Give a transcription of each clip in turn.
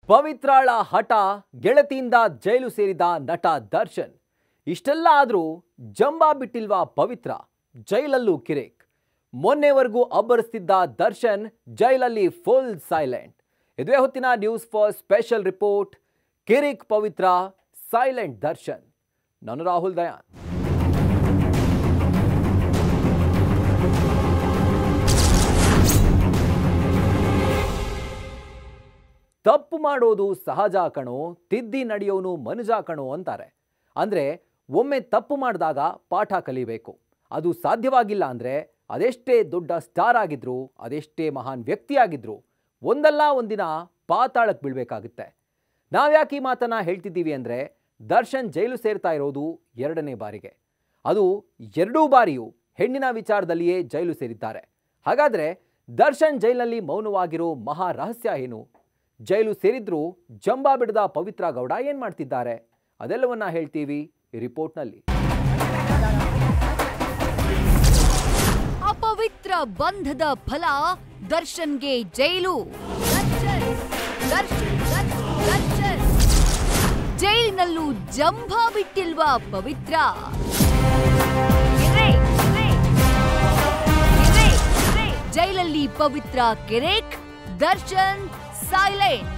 ಪವಿತ್ರಾಳ ಹಠ ಗೆಳತಿಯಿಂದ ಜೈಲು ಸೇರಿದ ನಟ ದರ್ಶನ್ ಇಷ್ಟೆಲ್ಲ ಆದರೂ ಜಂಬಾ ಬಿಟ್ಟಿಲ್ವಾ ಪವಿತ್ರ ಜೈಲಲ್ಲೂ ಕಿರೇಕ್ ಮೊನ್ನೆವರೆಗೂ ಅಬ್ಬರಿಸ್ತಿದ್ದ ದರ್ಶನ್ ಜೈಲಲ್ಲಿ ಫುಲ್ ಸೈಲೆಂಟ್ ಇದುವೇ ಹೊತ್ತಿನ ನ್ಯೂಸ್ ಫಾರ್ ಸ್ಪೆಷಲ್ ರಿಪೋರ್ಟ್ ಕಿರಿಕ್ ಪವಿತ್ರ ಸೈಲೆಂಟ್ ದರ್ಶನ್ ನಾನು ರಾಹುಲ್ ದಯಾನ್ ತಪ್ಪು ಮಾಡೋದು ಸಹಜ ಕಣೋ ತಿದ್ದಿ ನಡೆಯೋನು ಮನುಜ ಕಣೋ ಅಂತಾರೆ ಅಂದ್ರೆ ಒಮ್ಮೆ ತಪ್ಪು ಮಾಡಿದಾಗ ಪಾಠ ಕಲಿಬೇಕು ಅದು ಸಾಧ್ಯವಾಗಿಲ್ಲ ಅಂದ್ರೆ ಅದೆಷ್ಟೇ ದೊಡ್ಡ ಸ್ಟಾರ್ ಆಗಿದ್ರು ಅದೆಷ್ಟೇ ಮಹಾನ್ ವ್ಯಕ್ತಿ ಆಗಿದ್ರು ಒಂದಲ್ಲ ಒಂದಿನ ಪಾತಾಳಕ್ಕೆ ಬೀಳ್ಬೇಕಾಗುತ್ತೆ ನಾವ್ಯಾಕೆ ಈ ಮಾತನ್ನ ಹೇಳ್ತಿದ್ದೀವಿ ಅಂದ್ರೆ ದರ್ಶನ್ ಜೈಲು ಸೇರ್ತಾ ಇರೋದು ಎರಡನೇ ಬಾರಿಗೆ ಅದು ಎರಡೂ ಬಾರಿಯೂ ಹೆಣ್ಣಿನ ವಿಚಾರದಲ್ಲಿಯೇ ಜೈಲು ಸೇರಿದ್ದಾರೆ ಹಾಗಾದ್ರೆ ದರ್ಶನ್ ಜೈಲಿನಲ್ಲಿ ಮೌನವಾಗಿರೋ ಮಹಾ ರಹಸ್ಯ ಏನು ಜೈಲು ಸೇರಿದ್ರು ಜಂಬಾ ಬಿಡದ ಪವಿತ್ರ ಗೌಡ ಏನ್ ಮಾಡ್ತಿದ್ದಾರೆ ಅದೆಲ್ಲವನ್ನ ಹೇಳ್ತೀವಿ ಈ ರಿಪೋರ್ಟ್ನಲ್ಲಿ ಅಪವಿತ್ರ ಬಂಧದ ಫಲ ದರ್ಶನ್ಗೆ ಜೈಲು ದರ್ಶನ್, ದರ್ಶನ್, ದರ್ಶನ್, ದರ್ಶನ್. ಜೈಲಿನಲ್ಲೂ ಜಂಭ ಬಿಟ್ಟಿಲ್ವಾ ಪವಿತ್ರ ಕಿರೆ, ಕಿರೆ. ಕಿರೆ, ಕಿರೆ. ಜೈಲಲ್ಲಿ ಪವಿತ್ರ ಕೆರೆಕ್ ದರ್ಶನ್ ಸೈಲೆಂಟ್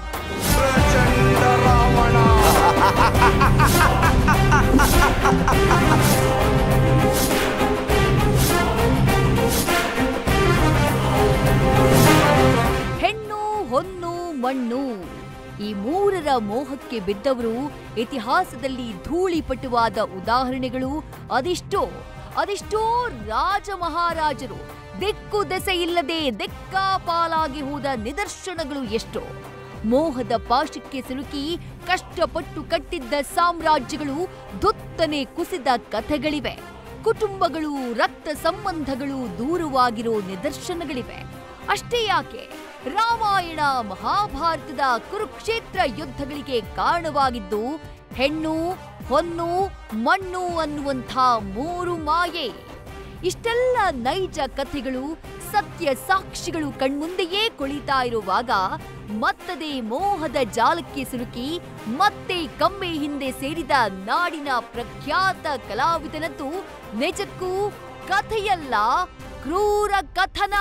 ಹೆಣ್ಣು ಹೊನ್ನು ಮಣ್ಣು ಈ ಮೂರರ ಮೋಹಕ್ಕೆ ಬಿದ್ದವರು ಇತಿಹಾಸದಲ್ಲಿ ಧೂಳಿಪಟುವಾದ ಉದಾಹರಣೆಗಳು ಅದೆಷ್ಟೋ ಅದೆಷ್ಟೋ ರಾಜ ಮಹಾರಾಜರು ದಿಕ್ಕು ದೆಸೆ ಇಲ್ಲದೆ ದಿಕ್ಕಾಪಾಲಾಗಿ ಹೋದ ನಿದರ್ಶನಗಳು ಎಷ್ಟೋ ಮೋಹದ ಪಾಶಕ್ಕೆ ಸಿಲುಕಿ ಕಷ್ಟಪಟ್ಟು ಕಟ್ಟಿದ್ದ ಸಾಮ್ರಾಜ್ಯಗಳು ದುತ್ತನೆ ಕುಸಿದ ಕಥೆಗಳಿವೆ ಕುಟುಂಬಗಳು ರಕ್ತ ಸಂಬಂಧಗಳು ದೂರವಾಗಿರೋ ನಿದರ್ಶನಗಳಿವೆ ಅಷ್ಟೇ ಯಾಕೆ ರಾಮಾಯಣ ಮಹಾಭಾರತದ ಕುರುಕ್ಷೇತ್ರ ಯುದ್ಧಗಳಿಗೆ ಕಾರಣವಾಗಿದ್ದು ಹೆಣ್ಣು ಹೊನ್ನು ಮಣ್ಣು ಅನ್ನುವಂಥ ಮೂರು ಮಾಯೆ ಇಷ್ಟೆಲ್ಲ ನೈಜ ಕಥೆಗಳು ಸತ್ಯ ಸಾಕ್ಷಿಗಳು ಕಣ್ಮುಂದೆಯೇ ಕುಳಿತಾ ಇರುವಾಗ ಮತ್ತದೇ ಮೋಹದ ಜಾಲಕ್ಕೆ ಸಿಲುಕಿ ಮತ್ತೆ ಕಂಬೆ ಹಿಂದೆ ಸೇರಿದ ನಾಡಿನ ಪ್ರಖ್ಯಾತ ಕಲಾವಿದನದ್ದು ನಿಜಕ್ಕೂ ಕಥೆಯಲ್ಲ ಕ್ರೂರ ಕಥನ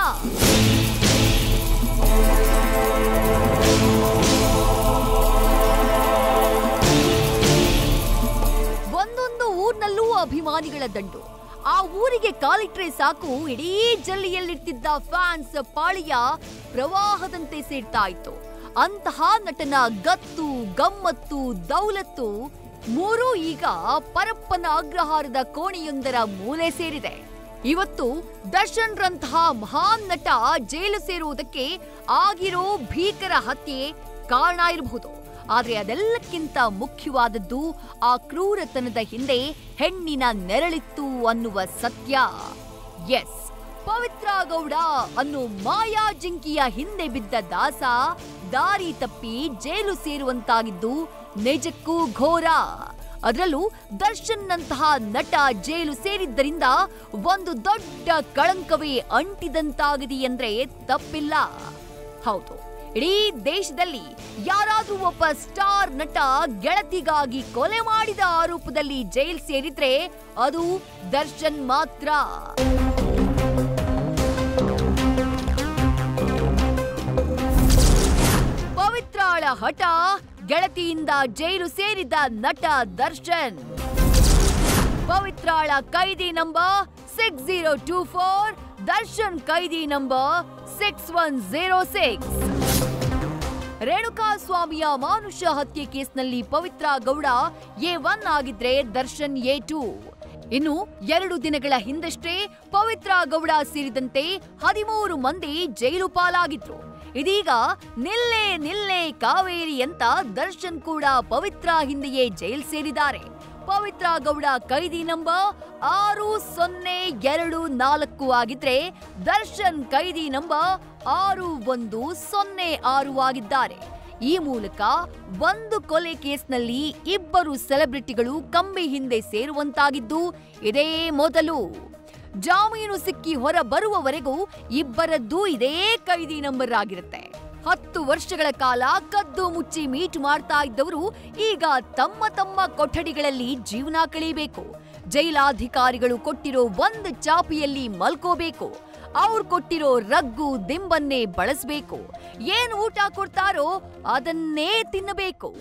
ಒಂದೊಂದು ಊರ್ನಲ್ಲೂ ಅಭಿಮಾನಿಗಳ ದಂಡು ಆ ಊರಿಗೆ ಕಾಲಿಟ್ರೆ ಸಾಕು ಇಡೀ ಜಲ್ಲಿಯಲ್ಲಿರ್ತಿದ್ದ ಫ್ಯಾನ್ಸ್ ಪಾಳಿಯ ಪ್ರವಾಹದಂತೆ ಸೇರ್ತಾ ಇತ್ತು ಅಂತಹ ನಟನ ಗತ್ತು ಗಮ್ಮತ್ತು ದೌಲತ್ತು ಮೂರೂ ಈಗ ಪರಪ್ಪನ ಅಗ್ರಹಾರದ ಕೋಣೆಯೊಂದರ ಮೂಲೆ ಸೇರಿದೆ ಇವತ್ತು ದರ್ಶನ್ ರಂತಹ ಮಹಾನ್ ನಟ ಜೈಲು ಸೇರುವುದಕ್ಕೆ ಆಗಿರೋ ಭೀಕರ ಹತ್ಯೆ ಕಾರಣ ಇರಬಹುದು ಆದ್ರೆ ಅದೆಲ್ಲಕ್ಕಿಂತ ಮುಖ್ಯವಾದದ್ದು ಆ ಕ್ರೂರತನದ ಹಿಂದೆ ಹೆಣ್ಣಿನ ನೆರಳಿತ್ತು ಅನ್ನುವ ಸತ್ಯ ಎಸ್ ಪವಿತ್ರ ಗೌಡ ಅನ್ನೋ ಮಾಯಾ ಜಿಂಕಿಯ ಹಿಂದೆ ಬಿದ್ದ ದಾಸ ದಾರಿ ತಪ್ಪಿ ಜೈಲು ಸೇರುವಂತಾಗಿದ್ದು ನಿಜಕ್ಕೂ ಘೋರ ಅದರಲ್ಲೂ ದರ್ಶನ್ನಂತಹ ನಟ ಜೈಲು ಸೇರಿದ್ದರಿಂದ ಒಂದು ದೊಡ್ಡ ಕಳಂಕವೇ ಅಂಟಿದಂತಾಗಿದೆ ಅಂದ್ರೆ ತಪ್ಪಿಲ್ಲ ಹೌದು ಇಡೀ ದೇಶದಲ್ಲಿ ಯಾರಾದ್ರೂ ಒಬ್ಬ ಸ್ಟಾರ್ ನಟ ಗೆಳತಿಗಾಗಿ ಕೊಲೆ ಮಾಡಿದ ಆರೋಪದಲ್ಲಿ ಜೈಲ್ ಸೇರಿದ್ರೆ ಅದು ದರ್ಶನ್ ಮಾತ್ರ ಪವಿತ್ರಾಳ ಹಠ ಗೆಳತಿಯಿಂದ ಜೈಲು ಸೇರಿದ ನಟ ದರ್ಶನ್ ಪವಿತ್ರಾಳ ಕೈದಿ number six zero two four Darshan ಕೈದಿ number six one zero six Renuka ಸ್ವಾಮಿಯ ಮಾನುಷ ಹತ್ಯೆ ಕೇಸ್ನಲ್ಲಿ ಪವಿತ್ರ ಗೌಡ ಎ ಒನ್ ಆಗಿದ್ರೆ ದರ್ಶನ್ ಎ ಟೂ ಇನ್ನು ಎರಡು ದಿನಗಳ ಹಿಂದಷ್ಟೇ ಪವಿತ್ರ ಗೌಡ ಸೇರಿದಂತೆ ಹದಿಮೂರು ಮಂದಿ ಜೈಲು ಪಾಲಾಗಿದ್ರು ಇದೀಗ ನಿಲ್ಲೆ ನಿಲ್ಲೆ ಕಾವೇರಿ ಅಂತ ದರ್ಶನ್ ಕೂಡ ಪವಿತ್ರ ಹಿಂದೆಯೇ ಜೈಲ್ ಸೇರಿದ್ದಾರೆ ಪವಿತ್ರ ಗೌಡ ಕೈದಿ ನಂಬರ್ ಆರು ಸೊನ್ನೆ ಎರಡು ನಾಲ್ಕು ಆಗಿದ್ರೆ ದರ್ಶನ್ ಕೈದಿ ನಂಬರ್ ಆರು ಒಂದು ಸೊನ್ನೆ ಆರು ಆಗಿದ್ದಾರೆ ಈ ಮೂಲಕ ಒಂದು ಕೊಲೆ ಕೇಸ್ನಲ್ಲಿ ಇಬ್ಬರು ಸೆಲೆಬ್ರಿಟಿಗಳು ಕಂಬಿ ಹಿಂದೆ ಸೇರುವಂತಾಗಿದ್ದು ಇದೇ ಮೊದಲು ಜಾಮೀನು ಸಿಕ್ಕಿ ಹೊರ ಬರುವವರೆಗೂ ಇಬ್ಬರದ್ದು ಇದೇ ಕೈದಿ ನಂಬರ್ ಆಗಿರುತ್ತೆ ಹತ್ತು ವರ್ಷಗಳ ಕಾಲ ಕದ್ದು ಮುಚ್ಚಿ ಮೀಟ್ ಮಾಡ್ತಾ ಇದ್ದವರು ಈಗ ತಮ್ಮ ತಮ್ಮ ಕೊಠಡಿಗಳಲ್ಲಿ ಜೀವನ ಕಳೀಬೇಕು ಜೈಲಾಧಿಕಾರಿಗಳು ಕೊಟ್ಟಿರೋ ಒಂದ್ ಚಾಪಿಯಲ್ಲಿ ಮಲ್ಕೋಬೇಕು ಅವ್ರು ಕೊಟ್ಟಿರೋ ರಗ್ಗು ದಿಂಬನ್ನೇ ಬಳಸಬೇಕು ಏನ್ ಊಟ ಕೊಡ್ತಾರೋ ಅದನ್ನೇ ತಿನ್ನಬೇಕು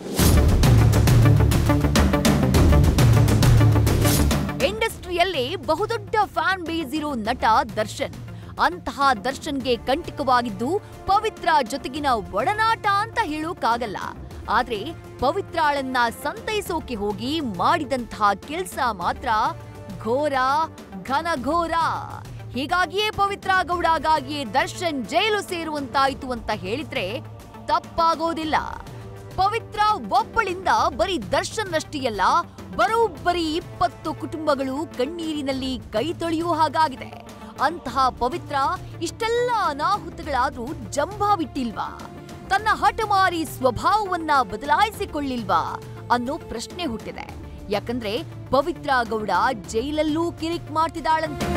ಇಂಡಸ್ಟ್ರಿಯಲ್ಲೇ ಬಹುದೊಡ್ಡ ಫ್ಯಾನ್ ಬೇಸ್ ಇರೋ ನಟ ದರ್ಶನ್ ಅಂತಹ ದರ್ಶನ್ಗೆ ಕಂಟಕವಾಗಿದ್ದು ಪವಿತ್ರ ಜೊತೆಗಿನ ಒಡನಾಟ ಅಂತ ಹೇಳೋಕ್ಕಾಗಲ್ಲ ಆದ್ರೆ ಪವಿತ್ರಾಳನ್ನ ಸಂತೈಸೋಕೆ ಹೋಗಿ ಮಾಡಿದಂತಹ ಕೆಲ್ಸ ಮಾತ್ರ ಘೋರ ಘನಘೋರ ಹೀಗಾಗಿಯೇ ಪವಿತ್ರ ಗೌಡಗಾಗಿಯೇ ದರ್ಶನ್ ಜೈಲು ಸೇರುವಂತಾಯ್ತು ಅಂತ ಹೇಳಿದ್ರೆ ತಪ್ಪಾಗೋದಿಲ್ಲ ಪವಿತ್ರ ಒಬ್ಬಳಿಂದ ಬರೀ ದರ್ಶನ್ ಅಷ್ಟೇ ಅಲ್ಲ ಬರೋಬ್ಬರಿ ಇಪ್ಪತ್ತು ಕುಟುಂಬಗಳು ಕಣ್ಣೀರಿನಲ್ಲಿ ಕೈ ತೊಳೆಯುವ ಹಾಗಾಗಿದೆ ಅಂತಹ ಪವಿತ್ರ ಇಷ್ಟೆಲ್ಲ ಅನಾಹುತಗಳಾದ್ರೂ ಜಂಭ ಬಿಟ್ಟಿಲ್ವಾ ತನ್ನ ಹಠಮಾರಿ ಸ್ವಭಾವವನ್ನ ಬದಲಾಯಿಸಿಕೊಳ್ಳಿಲ್ವಾ ಅನ್ನೋ ಪ್ರಶ್ನೆ ಹುಟ್ಟಿದೆ ಯಾಕಂದ್ರೆ ಪವಿತ್ರ ಗೌಡ ಜೈಲಲ್ಲೂ ಕಿರಿಕ್ ಮಾಡ್ತಿದ್ದಾಳಂತೆ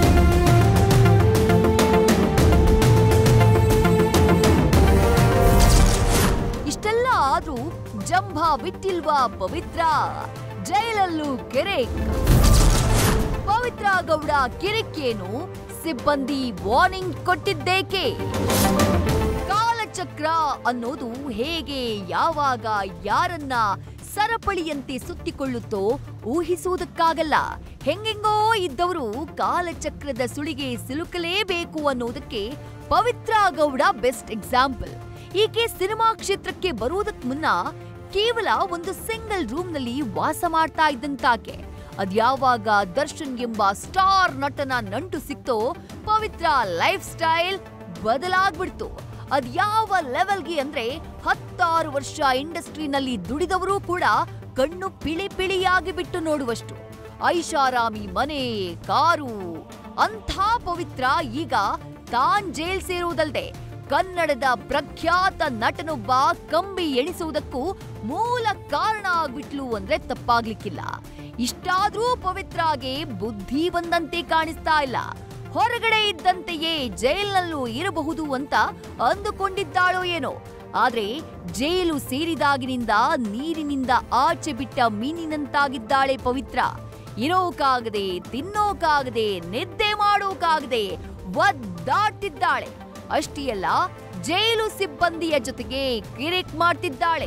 ಇಷ್ಟೆಲ್ಲ ಆದ್ರೂ ಜಂಭ ಬಿಟ್ಟಿಲ್ವಾ ಪವಿತ್ರ ಜೈಲಲ್ಲೂ ಕಿರಿಕ್ ಪವಿತ್ರ ಗೌಡ ಕಿರಿಕೇನು ಸಿಬ್ಬಂದಿ ವಾರ್ನಿಂಗ್ ಕೊಟ್ಟಿದ್ದೇಕೆ ಕಾಲಚಕ್ರ ಅನ್ನೋದು ಹೇಗೆ ಯಾವಾಗ ಯಾರನ್ನ ಸರಪಳಿಯಂತೆ ಸುತ್ತಿಕೊಳ್ಳುತ್ತೋ ಊಹಿಸುವುದಕ್ಕಾಗಲ್ಲ ಹೆಂಗೆಂಗೋ ಇದ್ದವರು ಕಾಲಚಕ್ರದ ಸುಳಿಗೆ ಸಿಲುಕಲೇಬೇಕು ಅನ್ನೋದಕ್ಕೆ ಪವಿತ್ರ ಗೌಡ ಬೆಸ್ಟ್ ಎಕ್ಸಾಂಪಲ್ ಈಕೆ ಸಿನಿಮಾ ಕ್ಷೇತ್ರಕ್ಕೆ ಬರುವುದಕ್ ಮುನ್ನ ಕೇವಲ ಒಂದು ಸಿಂಗಲ್ ರೂಮ್ನಲ್ಲಿ ವಾಸ ಮಾಡ್ತಾ ಇದ್ದಂತಾಕೆ ಅದ್ಯಾವಾಗ ದರ್ಶನ್ ಎಂಬ ಸ್ಟಾರ್ ನಟನ ನಂಟು ಸಿಕ್ತೋ ಪವಿತ್ರ ಲೈಫ್ ಸ್ಟೈಲ್ ಬದಲಾಗ್ಬಿಡ್ತು ಅದ್ಯಾವ ಲೆವೆಲ್ಗೆ ಅಂದ್ರೆ ಹತ್ತಾರು ವರ್ಷ ಇಂಡಸ್ಟ್ರಿನಲ್ಲಿ ದುಡಿದವರು ಕೂಡ ಕಣ್ಣು ಪಿಳಿ ಪಿಳಿಯಾಗಿ ಬಿಟ್ಟು ನೋಡುವಷ್ಟು ಐಷಾರಾಮಿ ಮನೆ ಕಾರು ಅಂಥ ಪವಿತ್ರ ಈಗ ತಾನ್ ಜೈಲ್ ಸೇರುವುದಲ್ದೆ ಕನ್ನಡದ ಪ್ರಖ್ಯಾತ ನಟನೊಬ್ಬ ಕಂಬಿ ಎಣಿಸುವುದಕ್ಕೂ ಮೂಲ ಕಾರಣ ಆಗ್ಬಿಟ್ಲು ಅಂದ್ರೆ ತಪ್ಪಾಗ್ಲಿಕ್ಕಿಲ್ಲ ಇಷ್ಟಾದ್ರೂ ಪವಿತ್ರಾಗೆ ಬುದ್ಧಿ ಬಂದಂತೆ ಕಾಣಿಸ್ತಾ ಇಲ್ಲ ಹೊರಗಡೆ ಇದ್ದಂತೆಯೇ ಜೈಲ್ನಲ್ಲೂ ಇರಬಹುದು ಅಂತ ಅಂದುಕೊಂಡಿದ್ದಾಳೋ ಏನೋ ಆದ್ರೆ ಜೈಲು ಸೇರಿದಾಗಿನಿಂದ ನೀರಿನಿಂದ ಆಚೆ ಬಿಟ್ಟ ಮೀನಿನಂತಾಗಿದ್ದಾಳೆ ಪವಿತ್ರ ಇರೋಕಾಗದೆ ತಿನ್ನೋಕಾಗದೆ ನಿದ್ದೆ ಮಾಡೋಕಾಗದೆ ಒದ್ದಾಡ್ತಿದ್ದಾಳೆ ಅಷ್ಟೇ ಅಲ್ಲ ಜೈಲು ಸಿಬ್ಬಂದಿಯ ಜೊತೆಗೆ ಕಿರಿಕ್ ಮಾಡ್ತಿದ್ದಾಳೆ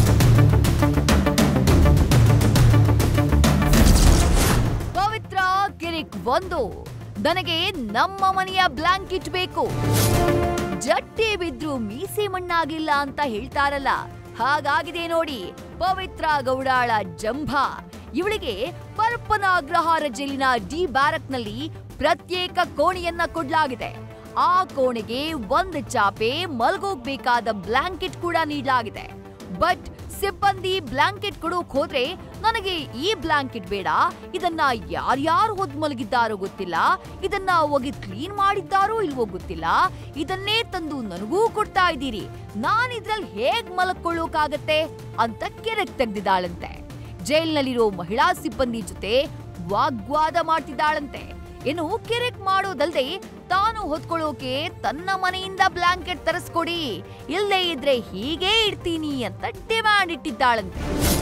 ಪವಿತ್ರ ಕಿರಿಕ್ ಒಂದು ನನಗೆ ನಮ್ಮ ಮನೆಯ ಬ್ಲಾಂಕೆಟ್ ಬೇಕು ಜಟ್ಟಿ ಬಿದ್ರು ಮೀಸೆ ಮಣ್ಣಾಗಿಲ್ಲ ಅಂತ ಹೇಳ್ತಾರಲ್ಲ ಹಾಗಾಗಿದೆ ನೋಡಿ ಪವಿತ್ರ ಗೌಡಾಳ ಜಂಭ ಇವಳಿಗೆ ಪರಪ್ಪನ ಅಗ್ರಹಾರ ಜೈಲಿನ ಡಿ ಬ್ಯಾರಕ್ನಲ್ಲಿ ಪ್ರತ್ಯೇಕ ಕೋಣೆಯನ್ನ ಕೊಡ್ಲಾಗಿದೆ ಆ ಕೋಣೆಗೆ ಒಂದು ಚಾಪೆ ಮಲ್ಗೋಗ್ಬೇಕಾದ ಬ್ಲಾಂಕೆಟ್ ಕೂಡ ನೀಡಲಾಗಿದೆ ಬಟ್ ಸಿಬ್ಬಂದಿ ಬ್ಲಾಂಕೆಟ್ ಕೊಡೋಕ್ ಹೋದ್ರೆ ನನಗೆ ಈ ಬ್ಲಾಂಕೆಟ್ ಬೇಡ ಇದನ್ನ ಯಾರ್ಯಾರು ಹೊದ್ ಮಲಗಿದ್ದಾರೋ ಗೊತ್ತಿಲ್ಲ ಇದನ್ನ ಒಗೆದ್ ಕ್ಲೀನ್ ಮಾಡಿದ್ದಾರೋ ಇಲ್ವೋ ಗೊತ್ತಿಲ್ಲ ಇದನ್ನೇ ತಂದು ನನಗೂ ಕೊಡ್ತಾ ಇದ್ದೀರಿ ನಾನ್ ಇದ್ರಲ್ಲಿ ಹೇಗ್ ಮಲಕ್ಕೊಳ್ಳೋಕಾಗತ್ತೆ ಅಂತ ಕೆರೆಕ್ ತೆಗ್ದಿದ್ದಾಳಂತೆ ಜೈಲ್ನಲ್ಲಿರೋ ಮಹಿಳಾ ಸಿಬ್ಬಂದಿ ಜೊತೆ ವಾಗ್ವಾದ ಮಾಡ್ತಿದ್ದಾಳಂತೆ ಇನ್ನು ಕೆರೆಕ್ ಮಾಡೋದಲ್ದೆ ತಾನು ಹೊತ್ಕೊಳ್ಳೋಕೆ ತನ್ನ ಮನೆಯಿಂದ ಬ್ಲಾಂಕೆಟ್ ತರಿಸ್ಕೊಡಿ ಇಲ್ಲೇ ಇದ್ರೆ ಹೀಗೆ ಇಡ್ತೀನಿ ಅಂತ ಡಿಮ್ಯಾಂಡ್ ಇಟ್ಟಿದ್ದಾಳಂತೆ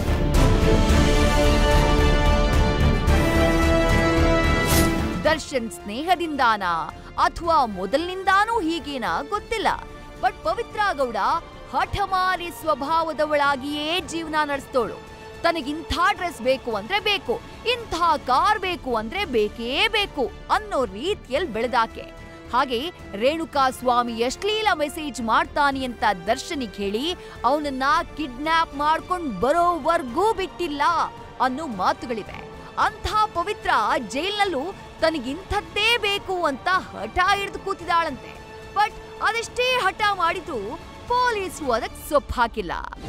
ದರ್ಶನ್ ಸ್ನೇಹದಿಂದಾನಾ ಅಥವಾ ಮೊದಲಿನಿಂದಾನೂ ಹೀಗೇನಾ ಗೊತ್ತಿಲ್ಲ ಬಟ್ ಪವಿತ್ರ ಗೌಡ ಹಠಮಾರಿ ಸ್ವಭಾವದವಳಾಗಿಯೇ ಜೀವನ ನಡೆಸ್ತೋಳು ತನಗಿಂಥ ಡ್ರೆಸ್ ಬೇಕು ಅಂದ್ರೆ ಬೇಕು ಇಂಥ ಕಾರ್ ಬೇಕು ಅಂದ್ರೆ ಬೇಕೇ ಬೇಕು ಅನ್ನೋ ರೀತಿಯಲ್ಲಿ ಬೆಳೆದಾಕೆ ಹಾಗೆ ರೇಣುಕಾ ಸ್ವಾಮಿ ಅಶ್ಲೀಲ ಮೆಸೇಜ್ ಮಾಡ್ತಾನೆ ಅಂತ ದರ್ಶನಿಗೆ ಹೇಳಿ ಅವನನ್ನ ಕಿಡ್ನಾಪ್ ಮಾಡ್ಕೊಂಡ್ ಬರೋವರ್ಗೂ ಬಿಟ್ಟಿಲ್ಲ ಅನ್ನೋ ಮಾತುಗಳಿವೆ ಅಂಥ ಪವಿತ್ರ ಜೈಲ್ನಲ್ಲೂ ತನಗಿಂಥದ್ದೇ ಬೇಕು ಅಂತ ಹಠ ಹಿಡಿದು ಕೂತಿದಾಳಂತೆ ಬಟ್ ಅದೆಷ್ಟೇ ಹಠ ಮಾಡಿದ್ರು ಪೊಲೀಸರು ಅದಕ್ಕೆ ಸೊಪ್ಪು ಹಾಕಿಲ್ಲ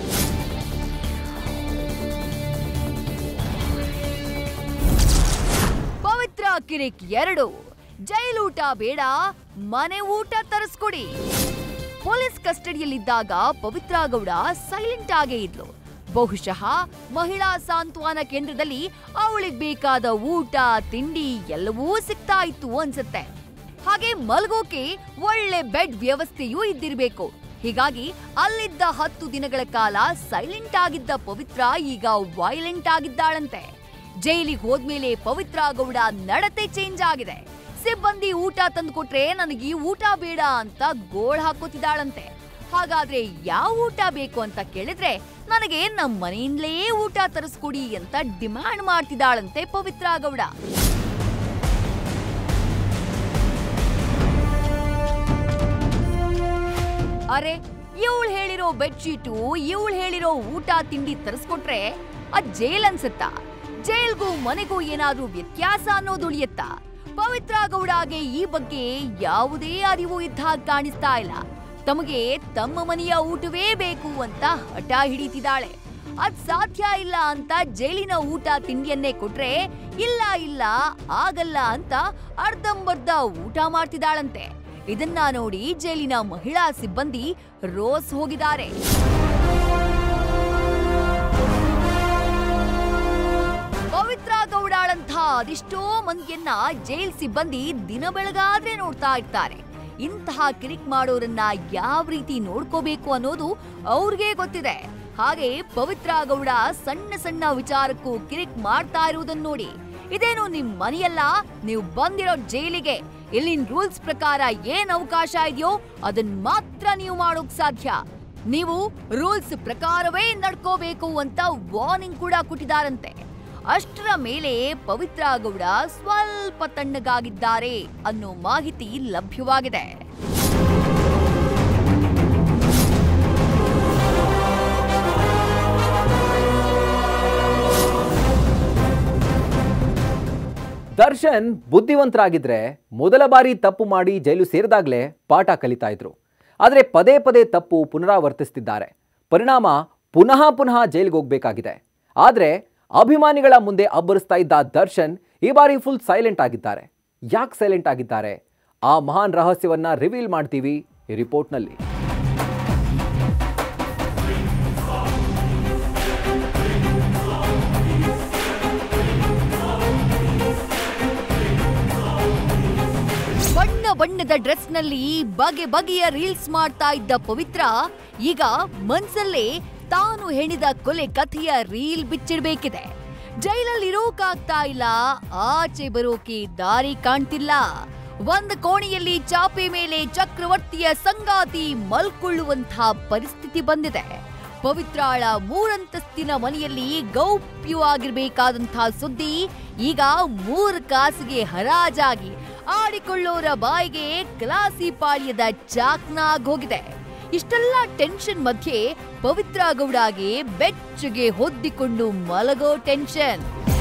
ಪವಿತ್ರ ಕಿರಿಕ್ ಎರಡು ಜೈಲೂಟ ಬೇಡ ಮನೆ ಊಟ ತರಿಸ್ಕೊಡಿ ಪೊಲೀಸ್ ಕಸ್ಟಡಿಯಲ್ಲಿದ್ದಾಗ ಪವಿತ್ರ ಗೌಡ ಸೈಲೆಂಟ್ ಆಗೇ ಇದ್ಲು ಬಹುಶಃ ಮಹಿಳಾ ಸಾಂತ್ವನ ಕೇಂದ್ರದಲ್ಲಿ ಅವಳಿಗೆ ಬೇಕಾದ ಊಟ ತಿಂಡಿ ಎಲ್ಲವೂ ಸಿಗ್ತಾ ಇತ್ತು ಅನ್ಸುತ್ತೆ ಹಾಗೆ ಮಲ್ಗೋಕೆ ಒಳ್ಳೆ ಬೆಡ್ ವ್ಯವಸ್ಥೆಯೂ ಇದ್ದಿರ್ಬೇಕು ಹೀಗಾಗಿ ಅಲ್ಲಿದ್ದ ಹತ್ತು ದಿನಗಳ ಕಾಲ ಸೈಲೆಂಟ್ ಆಗಿದ್ದ ಪವಿತ್ರ ಈಗ ವೈಲೆಂಟ್ ಆಗಿದ್ದಾಳಂತೆ ಜೈಲಿಗೆ ಹೋದ್ಮೇಲೆ ಪವಿತ್ರ ಗೌಡ ನಡತೆ ಚೇಂಜ್ ಆಗಿದೆ ಸಿಬ್ಬಂದಿ ಊಟ ತಂದ್ಕೊಟ್ರೆ ನನಗೆ ಊಟ ಬೇಡ ಅಂತ ಗೋಳ್ ಹಾಕೋತಿದ್ದಾಳಂತೆ ಹಾಗಾದ್ರೆ ಯಾವ ಊಟ ಬೇಕು ಅಂತ ಕೇಳಿದ್ರೆ ನನಗೆ ನಮ್ಮ ಮನೆಯಿಂದಲೇ ಊಟ ತರಿಸ್ಕೊಡಿ ಅಂತ ಡಿಮ್ಯಾಂಡ್ ಮಾಡ್ತಿದ್ದಾಳಂತೆ ಪವಿತ್ರ ಗೌಡ ಅರೆ ಇವಳು ಹೇಳಿರೋ ಬೆಡ್ಶೀಟು ಇವಳು ಹೇಳಿರೋ ಊಟ ತಿಂಡಿ ತರಿಸ್ಕೊಟ್ರೆ ಅದ್ ಜೈಲ್ ಅನ್ಸತ್ತಾ ಜೈಲ್ಗೂ ಮನೆಗೂ ಏನಾದ್ರೂ ವ್ಯತ್ಯಾಸ ಅನ್ನೋದು ಉಳಿಯತ್ತಾ ಪವಿತ್ರ ಗೌಡಗೆ ಈ ಬಗ್ಗೆ ಯಾವುದೇ ಅರಿವು ಇದ್ದ ಹಾಗ್ ಕಾಣಿಸ್ತಾ ಇಲ್ಲ ತಮಗೆ ತಮ್ಮ ಮನೆಯ ಊಟವೇ ಬೇಕು ಅಂತ ಹಠ ಹಿಡಿತಿದ್ದಾಳೆ ಅದ್ ಸಾಧ್ಯ ಇಲ್ಲ ಅಂತ ಜೈಲಿನ ಊಟ ತಿಂಡಿಯನ್ನೇ ಕೊಟ್ರೆ ಇಲ್ಲ ಇಲ್ಲ ಆಗಲ್ಲ ಅಂತ ಅರ್ಧಂಬರ್ಧ ಊಟ ಮಾಡ್ತಿದ್ದಾಳಂತೆ ಇದನ್ನ ನೋಡಿ ಜೈಲಿನ ಮಹಿಳಾ ಸಿಬ್ಬಂದಿ ರೋಸ್ ಹೋಗಿದ್ದಾರೆ ಪವಿತ್ರ ಗೌಡಾಳಂಥ ಅದೆಷ್ಟೋ ಮಂದಿಯನ್ನ ಜೈಲ್ ಸಿಬ್ಬಂದಿ ದಿನ ಬೆಳಗಾದ್ರೆ ನೋಡ್ತಾ ಇರ್ತಾರೆ ಇಂತಹ ಕಿರಿಕ್ ಮಾಡೋರನ್ನ ಯಾವ ರೀತಿ ನೋಡ್ಕೋಬೇಕು ಅನ್ನೋದು ಅವ್ರಿಗೆ ಗೊತ್ತಿದೆ ಹಾಗೆ ಪವಿತ್ರ ಗೌಡ ಸಣ್ಣ ಸಣ್ಣ ವಿಚಾರಕ್ಕೂ ಕಿರಿಕ್ ಮಾಡ್ತಾ ಇರುವುದನ್ನ ನೋಡಿ ಇದೇನು ನಿಮ್ ಮನೆಯಲ್ಲ ನೀವು ಬಂದಿರೋ ಜೈಲಿಗೆ ಇಲ್ಲಿನ ರೂಲ್ಸ್ ಪ್ರಕಾರ ಏನ್ ಅವಕಾಶ ಇದೆಯೋ ಅದನ್ನ ಮಾತ್ರ ನೀವು ಮಾಡೋಕ್ ಸಾಧ್ಯ ನೀವು ರೂಲ್ಸ್ ಪ್ರಕಾರವೇ ನಡ್ಕೋಬೇಕು ಅಂತ ವಾರ್ನಿಂಗ್ ಕೂಡ ಕೊಟ್ಟಿದ್ದಾರಂತೆ ಅಷ್ಟರ ಮೇಲೆ ಪವಿತ್ರ ಗೌಡ ಸ್ವಲ್ಪ ತಣ್ಣಗಾಗಿದ್ದಾರೆ ಅನ್ನೋ ಮಾಹಿತಿ ಲಭ್ಯವಾಗಿದೆ ದರ್ಶನ್ ಬುದ್ಧಿವಂತರಾಗಿದ್ರೆ ಮೊದಲ ಬಾರಿ ತಪ್ಪು ಮಾಡಿ ಜೈಲು ಸೇರಿದಾಗಲೇ ಪಾಠ ಕಲಿತಾ ಇದ್ರು ಆದರೆ ಪದೇ ಪದೇ ತಪ್ಪು ಪುನರಾವರ್ತಿಸ್ತಿದ್ದಾರೆ ಪರಿಣಾಮ ಪುನಃ ಪುನಃ ಜೈಲಿಗೆ ಹೋಗ್ಬೇಕಾಗಿದೆ ಆದರೆ ಅಭಿಮಾನಿಗಳ ಮುಂದೆ ಅಬ್ಬರಿಸ್ತಾ ಇದ್ದ ದರ್ಶನ್ ಈ ಬಾರಿ ಫುಲ್ ಸೈಲೆಂಟ್ ಆಗಿದ್ದಾರೆ ಯಾಕೆ ಸೈಲೆಂಟ್ ಆಗಿದ್ದಾರೆ ಆ ಮಹಾನ್ ರಹಸ್ಯವನ್ನ ರಿವೀಲ್ ಮಾಡ್ತೀವಿ ಈ ರಿಪೋರ್ಟ್ನಲ್ಲಿ ಬಣ್ಣ ಬಣ್ಣದ ಡ್ರೆಸ್ನಲ್ಲಿ ಬಗೆ ಬಗೆಯ ರೀಲ್ಸ್ ಮಾಡ್ತಾ ಇದ್ದ ಪವಿತ್ರ ಈಗ ಮನ್ಸಲ್ಲೇ ತಾನು ಹೆಣಿದ ಕೊಲೆ ಕಥೆಯ ರೀಲ್ ಬಿಚ್ಚಿಡ್ಬೇಕಿದೆ ಜೈಲಲ್ಲಿ ಇರೋಕಾಗ್ತಾ ಇಲ್ಲ ಆಚೆ ಬರೋಕೆ ದಾರಿ ಕಾಣ್ತಿಲ್ಲ ಒಂದ್ ಕೋಣೆಯಲ್ಲಿ ಚಾಪೆ ಮೇಲೆ ಚಕ್ರವರ್ತಿಯ ಸಂಗಾತಿ ಮಲ್ಕೊಳ್ಳುವಂಥ ಪರಿಸ್ಥಿತಿ ಬಂದಿದೆ ಪವಿತ್ರಾಳ ಮೂರಂತಸ್ತಿನ ಮನೆಯಲ್ಲಿ ಗೌಪ್ಯವಾಗಿರ್ಬೇಕಾದಂಥ ಸುದ್ದಿ ಈಗ ಮೂರು ಕಾಸಿಗೆ ಹರಾಜಾಗಿ ಆಡಿಕೊಳ್ಳೋರ ಬಾಯಿಗೆ ಕ್ಲಾಸಿ ಪಾಳ್ಯದ ಚಾಕ್ನಾಗ್ ಹೋಗಿದೆ ಇಷ್ಟೆಲ್ಲ ಟೆನ್ಷನ್ ಮಧ್ಯೆ ಪವಿತ್ರ ಗೌಡಗೆ ಬೆಚ್ಚಗೆ ಹೊದ್ದಿಕೊಂಡು ಮಲಗೋ ಟೆನ್ಷನ್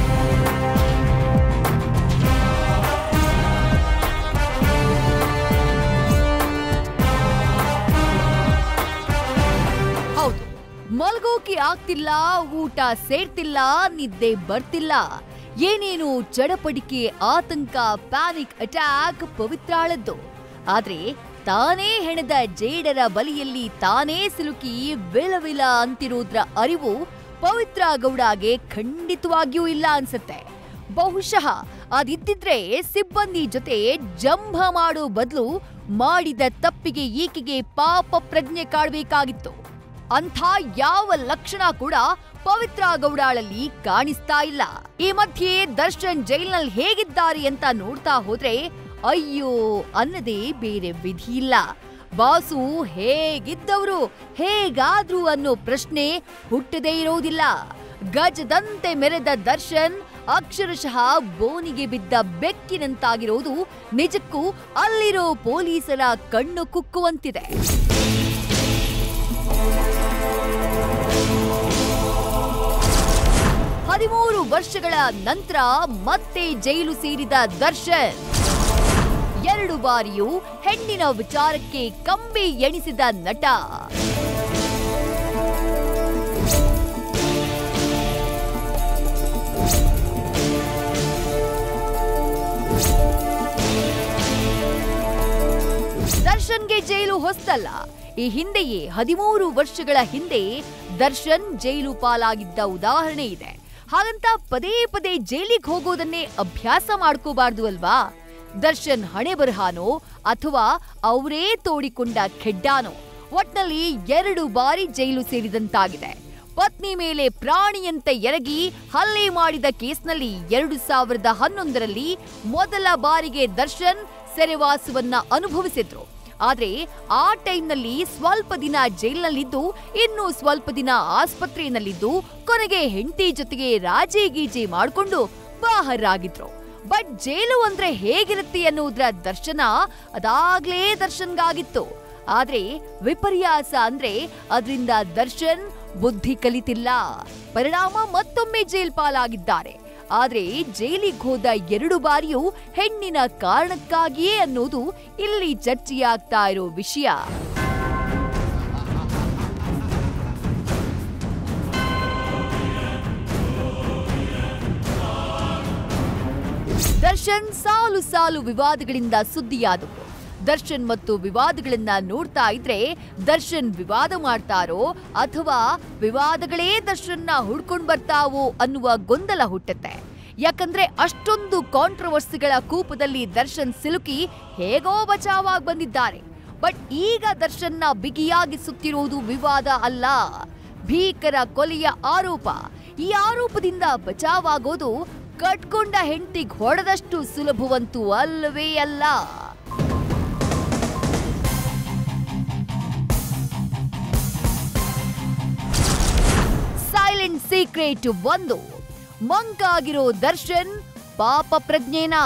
ಹೌದು ಮಲ್ಗೋಕೆ ಆಗ್ತಿಲ್ಲ ಊಟ ಸೇರ್ತಿಲ್ಲ ನಿದ್ದೆ ಬರ್ತಿಲ್ಲ ಏನೇನು ಚಡಪಡಿಕೆ ಆತಂಕ ಪ್ಯಾನಿಕ್ ಅಟ್ಯಾಕ್ ಪವಿತ್ರಾಳದ್ದು ಆದ್ರೆ ತಾನೇ ಹೆಣೆದ ಜೇಡರ ಬಲಿಯಲ್ಲಿ ತಾನೇ ಸಿಲುಕಿ ವಿಲವಿಲ ಅಂತಿರೋದ್ರ ಅರಿವು ಪವಿತ್ರ ಗೌಡಗೆ ಖಂಡಿತವಾಗಿಯೂ ಇಲ್ಲ ಅನ್ಸತ್ತೆ ಬಹುಶಃ ಅದಿದ್ದಿದ್ರೆ ಸಿಬ್ಬಂದಿ ಜೊತೆ ಜಂಭ ಮಾಡೋ ಬದಲು ಮಾಡಿದ ತಪ್ಪಿಗೆ ಈಕೆಗೆ ಪಾಪ ಪ್ರಜ್ಞೆ ಕಾಡ್ಬೇಕಾಗಿತ್ತು ಅಂಥ ಯಾವ ಲಕ್ಷಣ ಕೂಡ ಪವಿತ್ರ ಗೌಡಾಳಲ್ಲಿ ಕಾಣಿಸ್ತಾ ಇಲ್ಲ ಈ ಮಧ್ಯೆ ದರ್ಶನ್ ಜೈಲ್ನಲ್ಲಿ ಹೇಗಿದ್ದಾರೆ ಅಂತ ನೋಡ್ತಾ ಹೋದ್ರೆ ಅಯ್ಯೋ ಅನ್ನದೇ ಬೇರೆ ವಿಧಿ ಇಲ್ಲ ಬಾಸು ಹೇಗಿದ್ದವರು ಹೇಗಾದ್ರು ಅನ್ನೋ ಪ್ರಶ್ನೆ ಹುಟ್ಟದೇ ಇರೋದಿಲ್ಲ ಗಜದಂತೆ ಮೆರೆದ ದರ್ಶನ್ ಅಕ್ಷರಶಃ ಬೋನಿಗೆ ಬಿದ್ದ ಬೆಕ್ಕಿನಂತಾಗಿರೋದು ನಿಜಕ್ಕೂ ಅಲ್ಲಿರೋ ಪೊಲೀಸರ ಕಣ್ಣು ಕುಕ್ಕುವಂತಿದೆ ಹದಿಮೂರು ವರ್ಷಗಳ ನಂತರ ಮತ್ತೆ ಜೈಲು ಸೇರಿದ ದರ್ಶನ್ ಎರಡು ಬಾರಿಯೂ ಹೆಣ್ಣಿನ ವಿಚಾರಕ್ಕೆ ಕಂಬಿ ಎಣಿಸಿದ ನಟ ದರ್ಶನ್ಗೆ ಜೈಲು ಹೊಸ್ತಲ್ಲ ಈ ಹಿಂದೆಯೇ ಹದಿಮೂರು ವರ್ಷಗಳ ಹಿಂದೆ ದರ್ಶನ್ ಜೈಲು ಪಾಲಾಗಿದ್ದ ಉದಾಹರಣೆ ಇದೆ ಹಾಗಂತ ಪದೇ ಪದೇ ಜೈಲಿಗೆ ಹೋಗೋದನ್ನೇ ಅಭ್ಯಾಸ ಮಾಡ್ಕೋಬಾರ್ದು ಅಲ್ವಾ ದರ್ಶನ್ ಹಣೆ ಬರಹಾನೋ ಅಥವಾ ಅವರೇ ತೋಡಿಕೊಂಡ ಖೆಡ್ಡಾನೋ ಒಟ್ನಲ್ಲಿ ಎರಡು ಬಾರಿ ಜೈಲು ಸೇರಿದಂತಾಗಿದೆ ಪತ್ನಿ ಮೇಲೆ ಪ್ರಾಣಿಯಂತೆ ಎರಗಿ ಹಲ್ಲೆ ಮಾಡಿದ ಕೇಸ್ನಲ್ಲಿ ಎರಡು ಸಾವಿರದ ಹನ್ನೊಂದರಲ್ಲಿ ಮೊದಲ ಬಾರಿಗೆ ದರ್ಶನ್ ಸೆರೆವಾಸವನ್ನ ಅನುಭವಿಸಿದ್ರು ಆದ್ರೆ ಆ ಟೈಮ್ನಲ್ಲಿ ಸ್ವಲ್ಪ ದಿನ ಜೈಲಿನಲ್ಲಿದ್ದು ಇನ್ನು ಸ್ವಲ್ಪ ದಿನ ಆಸ್ಪತ್ರೆಯಲ್ಲಿದ್ದು ಕೊನೆಗೆ ಹೆಂಡತಿ ಜೊತೆಗೆ ರಾಜಿ ಗೀಜಿ ಮಾಡ್ಕೊಂಡು ಬಾಹರಾಗಿದ್ರು ಬಟ್ ಜೈಲು ಅಂದ್ರೆ ಹೇಗಿರುತ್ತೆ ಅನ್ನೋದ್ರ ದರ್ಶನ ಅದಾಗ್ಲೇ ದರ್ಶನ್ಗಾಗಿತ್ತು ಆದ್ರೆ ವಿಪರ್ಯಾಸ ಅಂದ್ರೆ ಅದರಿಂದ ದರ್ಶನ್ ಬುದ್ಧಿ ಕಲಿತಿಲ್ಲ ಪರಿಣಾಮ ಮತ್ತೊಮ್ಮೆ ಜೈಲ್ ಪಾಲಾಗಿದ್ದಾರೆ ಆದ್ರೆ ಜೈಲಿಗೆ ಹೋದ ಎರಡು ಬಾರಿಯೂ ಹೆಣ್ಣಿನ ಕಾರಣಕ್ಕಾಗಿಯೇ ಅನ್ನೋದು ಇಲ್ಲಿ ಚರ್ಚೆಯಾಗ್ತಾ ಇರೋ ವಿಷಯ ದರ್ಶನ್ ಸಾಲು ಸಾಲು ವಿವಾದಗಳಿಂದ ಸುದ್ದಿಯಾದವು ದರ್ಶನ್ ಮತ್ತು ವಿವಾದಗಳನ್ನ ನೋಡ್ತಾ ಇದ್ರೆ ದರ್ಶನ್ ವಿವಾದ ಮಾಡ್ತಾರೋ ಅಥವಾ ವಿವಾದಗಳೇ ದರ್ಶನ್ನ ಹುಡ್ಕೊಂಡ್ ಬರ್ತಾವೋ ಅನ್ನುವ ಗೊಂದಲ ಹುಟ್ಟುತ್ತೆ ಯಾಕಂದ್ರೆ ಅಷ್ಟೊಂದು ಕಾಂಟ್ರವರ್ಸಿಗಳ ಕೂಪದಲ್ಲಿ ದರ್ಶನ್ ಸಿಲುಕಿ ಹೇಗೋ ಬಚಾವಾಗಿ ಬಂದಿದ್ದಾರೆ ಬಟ್ ಈಗ ದರ್ಶನ್ನ ಬಿಗಿಯಾಗಿ ಸುತ್ತಿರುವುದು ವಿವಾದ ಅಲ್ಲ ಭೀಕರ ಕೊಲೆಯ ಆರೋಪ ಈ ಆರೋಪದಿಂದ ಬಚಾವಾಗೋದು ಕಟ್ಕೊಂಡ ಹೆಂಡತಿಗ್ ಹೊಡೆದಷ್ಟು ಸುಲಭವಂತೂ ಅಲ್ಲವೇ ಅಲ್ಲ ಸೈಲೆಂಟ್ ಸೀಕ್ರೆಟ್ ಒಂದು ಮಂಕಾಗಿರೋ ದರ್ಶನ್ ಪಾಪ ಪ್ರಜ್ಞೆನಾ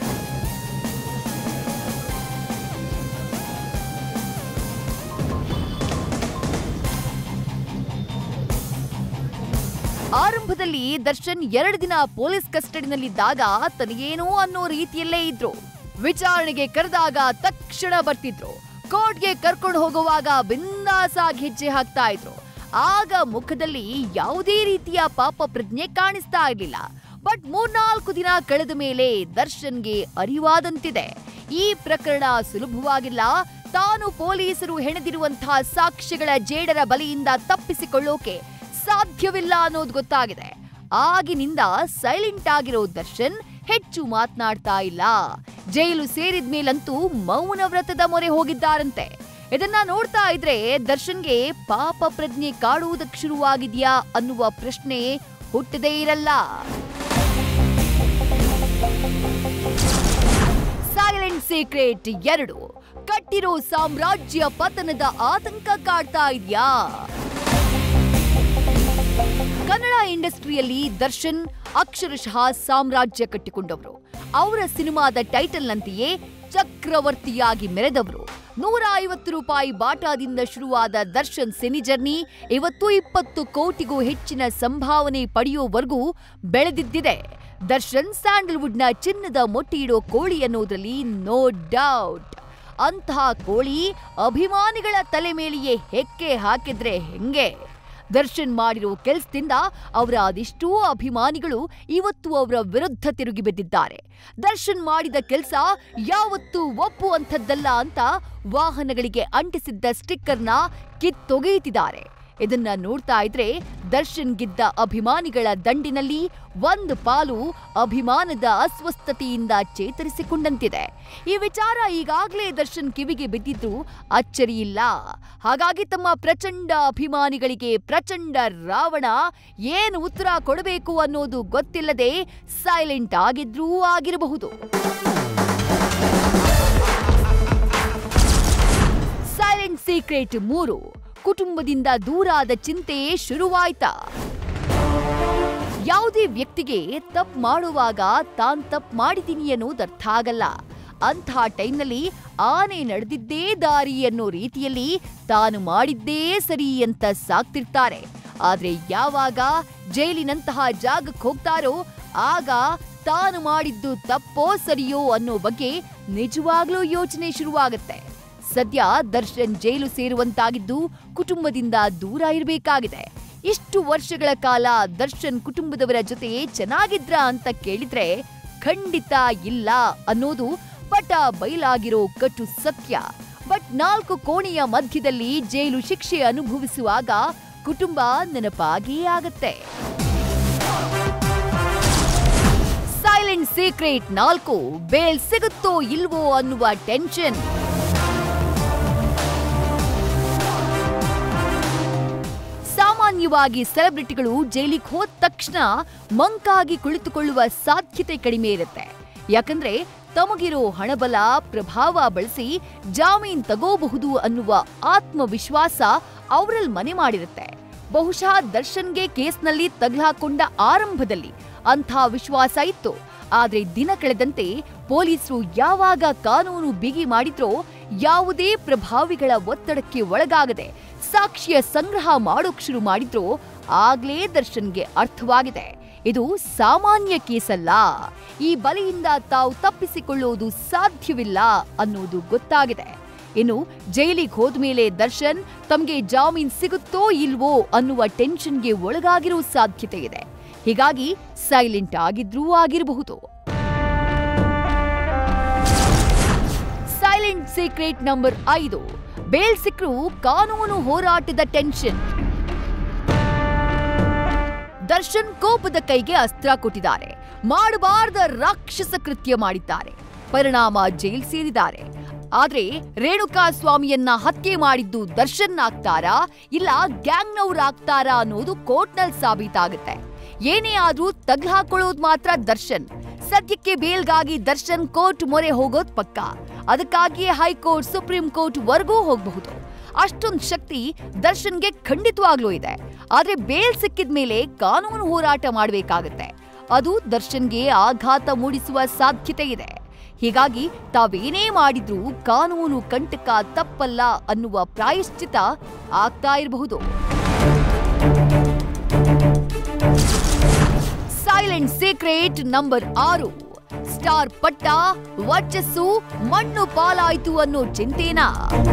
ಆರಂಭದಲ್ಲಿ ದರ್ಶನ್ ಎರಡು ದಿನ ಪೊಲೀಸ್ ಕಸ್ಟಡಿನಲ್ಲಿದ್ದಾಗ ತನಗೇನೋ ಅನ್ನೋ ರೀತಿಯಲ್ಲೇ ಇದ್ರು ವಿಚಾರಣೆಗೆ ಕರೆದಾಗ ತಕ್ಷಣ ಬರ್ತಿದ್ರು ಕೋರ್ಟ್ಗೆ ಕರ್ಕೊಂಡು ಹೋಗುವಾಗ ಬಿಂದಾಸಾಗಿ ಹೆಜ್ಜೆ ಹಾಕ್ತಾ ಇದ್ರು ಆಗ ಮುಖದಲ್ಲಿ ಯಾವುದೇ ರೀತಿಯ ಪಾಪ ಪ್ರಜ್ಞೆ ಕಾಣಿಸ್ತಾ ಇರ್ಲಿಲ್ಲ ಬಟ್ ಮೂರ್ನಾಲ್ಕು ದಿನ ಕಳೆದ ಮೇಲೆ ದರ್ಶನ್ಗೆ ಅರಿವಾದಂತಿದೆ ಈ ಪ್ರಕರಣ ಸುಲಭವಾಗಿಲ್ಲ ತಾನು ಪೊಲೀಸರು ಹೆಣೆದಿರುವಂತಹ ಸಾಕ್ಷ್ಯಗಳ ಜೇಡರ ಬಲಿಯಿಂದ ತಪ್ಪಿಸಿಕೊಳ್ಳೋಕೆ ಸಾಧ್ಯವಿಲ್ಲ ಅನ್ನೋದು ಗೊತ್ತಾಗಿದೆ ಆಗಿನಿಂದ ಸೈಲೆಂಟ್ ಆಗಿರೋ ದರ್ಶನ್ ಹೆಚ್ಚು ಮಾತನಾಡ್ತಾ ಇಲ್ಲ ಜೈಲು ಸೇರಿದ ಮೇಲಂತೂ ಮೌನ ವ್ರತದ ಮೊರೆ ಹೋಗಿದ್ದಾರಂತೆ ಇದನ್ನ ನೋಡ್ತಾ ಇದ್ರೆ ದರ್ಶನ್ಗೆ ಪಾಪ ಪ್ರಜ್ಞೆ ಕಾಡುವುದಕ್ಕೆ ಶುರುವಾಗಿದ್ಯಾ ಅನ್ನುವ ಪ್ರಶ್ನೆ ಹುಟ್ಟದೇ ಇರಲ್ಲ ಸೈಲೆಂಟ್ ಸೀಕ್ರೆಟ್ ಎರಡು ಕಟ್ಟಿರೋ ಸಾಮ್ರಾಜ್ಯ ಪತನದ ಆತಂಕ ಕಾಡ್ತಾ ಇದೆಯಾ ಕನ್ನಡ ಇಂಡಸ್ಟ್ರಿಯಲ್ಲಿ ದರ್ಶನ್ ಅಕ್ಷರಶಃ ಸಾಮ್ರಾಜ್ಯ ಕಟ್ಟಿಕೊಂಡವರು ಅವರ ಸಿನಿಮಾದ ಟೈಟಲ್ನಂತೆಯೇ ಚಕ್ರವರ್ತಿಯಾಗಿ ಮೆರೆದವರು ನೂರ ಐವತ್ತು ರೂಪಾಯಿ ಬಾಟಾದಿಂದ ಶುರುವಾದ ದರ್ಶನ್ ಸಿನಿ ಜರ್ನಿ ಇವತ್ತು ಇಪ್ಪತ್ತು ಕೋಟಿಗೂ ಹೆಚ್ಚಿನ ಸಂಭಾವನೆ ಪಡೆಯುವವರೆಗೂ ಬೆಳೆದಿದ್ದಿದೆ ದರ್ಶನ್ ಸ್ಯಾಂಡಲ್ವುಡ್ನ ಚಿನ್ನದ ಮೊಟ್ಟಿ ಇಡೋ ಕೋಳಿ ಅನ್ನೋದ್ರಲ್ಲಿ ನೋ ಡೌಟ್ ಅಂತಹ ಕೋಳಿ ಅಭಿಮಾನಿಗಳ ತಲೆ ಮೇಲೆಯೇ ಹೆಕ್ಕೆ ಹಾಕಿದ್ರೆ ಹೆಂಗೆ ದರ್ಶನ್ ಮಾಡಿರೋ ಕೆಲ್ಸದಿಂದ ಅವರ ಅದೆಷ್ಟೋ ಅಭಿಮಾನಿಗಳು ಇವತ್ತು ಅವರ ವಿರುದ್ಧ ತಿರುಗಿ ಬಿದ್ದಿದ್ದಾರೆ ದರ್ಶನ್ ಮಾಡಿದ ಕೆಲಸ ಯಾವತ್ತೂ ಒಪ್ಪುವಂಥದ್ದಲ್ಲ ಅಂತ ವಾಹನಗಳಿಗೆ ಅಂಟಿಸಿದ್ದ ಸ್ಟಿಕ್ಕರ್ನ ಕಿತ್ತೊಗೆಯುತ್ತಿದ್ದಾರೆ ಇದನ್ನ ನೋಡ್ತಾ ಇದ್ರೆ ದರ್ಶನ್ ಗಿದ್ದ ಅಭಿಮಾನಿಗಳ ದಂಡಿನಲ್ಲಿ ಒಂದು ಪಾಲು ಅಭಿಮಾನದ ಅಸ್ವಸ್ಥತೆಯಿಂದ ಚೇತರಿಸಿಕೊಂಡಂತಿದೆ ಈ ವಿಚಾರ ಈಗಾಗಲೇ ದರ್ಶನ್ ಕಿವಿಗೆ ಬಿದ್ದಿದ್ದು ಅಚ್ಚರಿಯಿಲ್ಲ ಹಾಗಾಗಿ ತಮ್ಮ ಪ್ರಚಂಡ ಅಭಿಮಾನಿಗಳಿಗೆ ಪ್ರಚಂಡ ರಾವಣ ಏನು ಉತ್ತರ ಕೊಡಬೇಕು ಅನ್ನೋದು ಗೊತ್ತಿಲ್ಲದೆ ಸೈಲೆಂಟ್ ಆಗಿದ್ರೂ ಆಗಿರಬಹುದು ಸೈಲೆಂಟ್ ಸೀಕ್ರೆಟ್ ಮೂರು ಕುಟುಂಬದಿಂದ ದೂರಾದ ಚಿಂತೆ ಶುರುವಾಯ್ತಾ ಯಾವುದೇ ವ್ಯಕ್ತಿಗೆ ತಪ್ಪು ಮಾಡುವಾಗ ತಾನ್ ತಪ್ಪು ಮಾಡಿದ್ದೀನಿ ಅನ್ನೋದು ಅರ್ಥ ಆಗಲ್ಲ ಅಂಥ ಟೈಮ್ನಲ್ಲಿ ಆನೆ ನಡೆದಿದ್ದೇ ದಾರಿ ಅನ್ನೋ ರೀತಿಯಲ್ಲಿ ತಾನು ಮಾಡಿದ್ದೇ ಸರಿ ಅಂತ ಸಾಕ್ತಿರ್ತಾರೆ ಆದ್ರೆ ಯಾವಾಗ ಜೈಲಿನಂತಹ ಜಾಗಕ್ಕೆ ಹೋಗ್ತಾರೋ ಆಗ ತಾನು ಮಾಡಿದ್ದು ತಪ್ಪೋ ಸರಿಯೋ ಅನ್ನೋ ಬಗ್ಗೆ ನಿಜವಾಗ್ಲೂ ಯೋಚನೆ ಶುರುವಾಗತ್ತೆ ಸದ್ಯ ದರ್ಶನ್ ಜೈಲು ಸೇರುವಂತಾಗಿದ್ದು ಕುಟುಂಬದಿಂದ ದೂರ ಇರಬೇಕಾಗಿದೆ ಇಷ್ಟು ವರ್ಷಗಳ ಕಾಲ ದರ್ಶನ್ ಕುಟುಂಬದವರ ಜೊತೆ ಚೆನ್ನಾಗಿದ್ರ ಅಂತ ಕೇಳಿದ್ರೆ ಖಂಡಿತ ಇಲ್ಲ ಅನ್ನೋದು ಪಟ ಬಯಲಾಗಿರೋ ಕಟು ಸತ್ಯ ಬಟ್ ನಾಲ್ಕು ಕೋಣೆಯ ಮಧ್ಯದಲ್ಲಿ ಜೈಲು ಶಿಕ್ಷೆ ಅನುಭವಿಸುವಾಗ ಕುಟುಂಬ ನೆನಪಾಗೇ ಆಗತ್ತೆ ಸೈಲೆಂಟ್ ಸೀಕ್ರೆಟ್ ನಾಲ್ಕು ಬೇಲ್ ಸಿಗುತ್ತೋ ಇಲ್ವೋ ಅನ್ನುವ ಟೆನ್ಷನ್ ಸಾಮಾನ್ಯವಾಗಿ ಸೆಲೆಬ್ರಿಟಿಗಳು ಜೈಲಿಗೆ ಹೋದ ತಕ್ಷಣ ಮಂಕಾಗಿ ಕುಳಿತುಕೊಳ್ಳುವ ಸಾಧ್ಯತೆ ಕಡಿಮೆ ಇರುತ್ತೆ ಯಾಕಂದ್ರೆ ತಮಗಿರೋ ಹಣಬಲ ಪ್ರಭಾವ ಬಳಸಿ ಜಾಮೀನ್ ತಗೋಬಹುದು ಅನ್ನುವ ಆತ್ಮವಿಶ್ವಾಸ ಅವರಲ್ಲಿ ಮನೆ ಮಾಡಿರುತ್ತೆ ಬಹುಶಃ ದರ್ಶನ್ಗೆ ಕೇಸ್ನಲ್ಲಿ ತಗ್ಲಾಕೊಂಡ ಆರಂಭದಲ್ಲಿ ಅಂಥ ವಿಶ್ವಾಸ ಇತ್ತು ಆದ್ರೆ ದಿನ ಕಳೆದಂತೆ ಪೊಲೀಸರು ಯಾವಾಗ ಕಾನೂನು ಬಿಗಿ ಮಾಡಿದ್ರೋ ಯಾವುದೇ ಪ್ರಭಾವಿಗಳ ಒತ್ತಡಕ್ಕೆ ಒಳಗಾಗದೆ ಸಾಕ್ಷ್ಯ ಸಂಗ್ರಹ ಮಾಡೋಕ್ ಶುರು ಮಾಡಿದ್ರೋ ಆಗ್ಲೇ ದರ್ಶನ್ಗೆ ಅರ್ಥವಾಗಿದೆ ಇದು ಸಾಮಾನ್ಯ ಕೇಸಲ್ಲ ಈ ಬಲೆಯಿಂದ ತಾವು ತಪ್ಪಿಸಿಕೊಳ್ಳುವುದು ಸಾಧ್ಯವಿಲ್ಲ ಅನ್ನೋದು ಗೊತ್ತಾಗಿದೆ ಇನ್ನು ಜೈಲಿಗೆ ಹೋದ್ಮೇಲೆ ದರ್ಶನ್ ತಮಗೆ ಜಾಮೀನ್ ಸಿಗುತ್ತೋ ಇಲ್ವೋ ಅನ್ನುವ ಟೆನ್ಷನ್ಗೆ ಒಳಗಾಗಿರೋ ಸಾಧ್ಯತೆ ಇದೆ ಹೀಗಾಗಿ ಸೈಲೆಂಟ್ ಆಗಿದ್ರೂ ಆಗಿರಬಹುದು ಸೈಲೆಂಟ್ ಸೀಕ್ರೆಟ್ ನಂಬರ್ ಐದು ಬೇಲ್ ಸಿಕ್ರು ಕಾನೂನು ಹೋರಾಟದ ಟೆನ್ಷನ್ ದರ್ಶನ್ ಕೋಪದ ಕೈಗೆ ಅಸ್ತ್ರ ಕೊಟ್ಟಿದ್ದಾರೆ ಮಾಡಬಾರದ ರಾಕ್ಷಸ ಕೃತ್ಯ ಮಾಡಿದ್ದಾರೆ ಪರಿಣಾಮ ಜೈಲ್ ಸೇರಿದ್ದಾರೆ ಆದ್ರೆ ರೇಣುಕಾ ಸ್ವಾಮಿಯನ್ನ ಹತ್ಯೆ ಮಾಡಿದ್ದು ದರ್ಶನ್ ಆಗ್ತಾರಾ ಇಲ್ಲ ಗ್ಯಾಂಗ್ನವ್ರಾಗ್ತಾರಾ ಅನ್ನೋದು ಕೋರ್ಟ್ನಲ್ಲಿ ಸಾಬೀತಾಗುತ್ತೆ ಏನೇ ಆದ್ರೂ ತಗ್ಲು ಹಾಕೊಳ್ಳೋದು ಮಾತ್ರ ದರ್ಶನ್ ಸದ್ಯಕ್ಕೆ ಬೇಲ್ಗಾಗಿ ದರ್ಶನ್ ಕೋರ್ಟ್ ಮೊರೆ ಹೋಗೋದ್ ಪಕ್ಕ ಅದಕ್ಕಾಗಿಯೇ ಹೈಕೋರ್ಟ್ ಸುಪ್ರೀಂ ಕೋರ್ಟ್ ವರ್ಗೂ ಹೋಗಬಹುದು ಅಷ್ಟೊಂದು ಶಕ್ತಿ ದರ್ಶನ್ಗೆ ಖಂಡಿತವಾಗ್ಲೂ ಇದೆ ಆದ್ರೆ ಬೇಲ್ ಸಿಕ್ಕಿದ ಮೇಲೆ ಕಾನೂನು ಹೋರಾಟ ಮಾಡಬೇಕಾಗತ್ತೆ ಅದು ದರ್ಶನ್ಗೆ ಆಘಾತ ಮೂಡಿಸುವ ಸಾಧ್ಯತೆ ಇದೆ ಹೀಗಾಗಿ ತಾವೇನೇ ಮಾಡಿದ್ರೂ ಕಾನೂನು ಕಂಟಕ ತಪ್ಪಲ್ಲ ಅನ್ನುವ ಪ್ರಾಯಶ್ಚಿತ ಆಗ್ತಾ ಇರಬಹುದು ಸೈಲೆಂಟ್ ಸೀಕ್ರೆಟ್ ನಂಬರ್ ಆರು ಸ್ಟಾರ್ ಪಟ್ಟ ವರ್ಚಸ್ಸು ಮಣ್ಣು ಪಾಲಾಯ್ತು ಅನ್ನೋ ಚಿಂತೆನಾ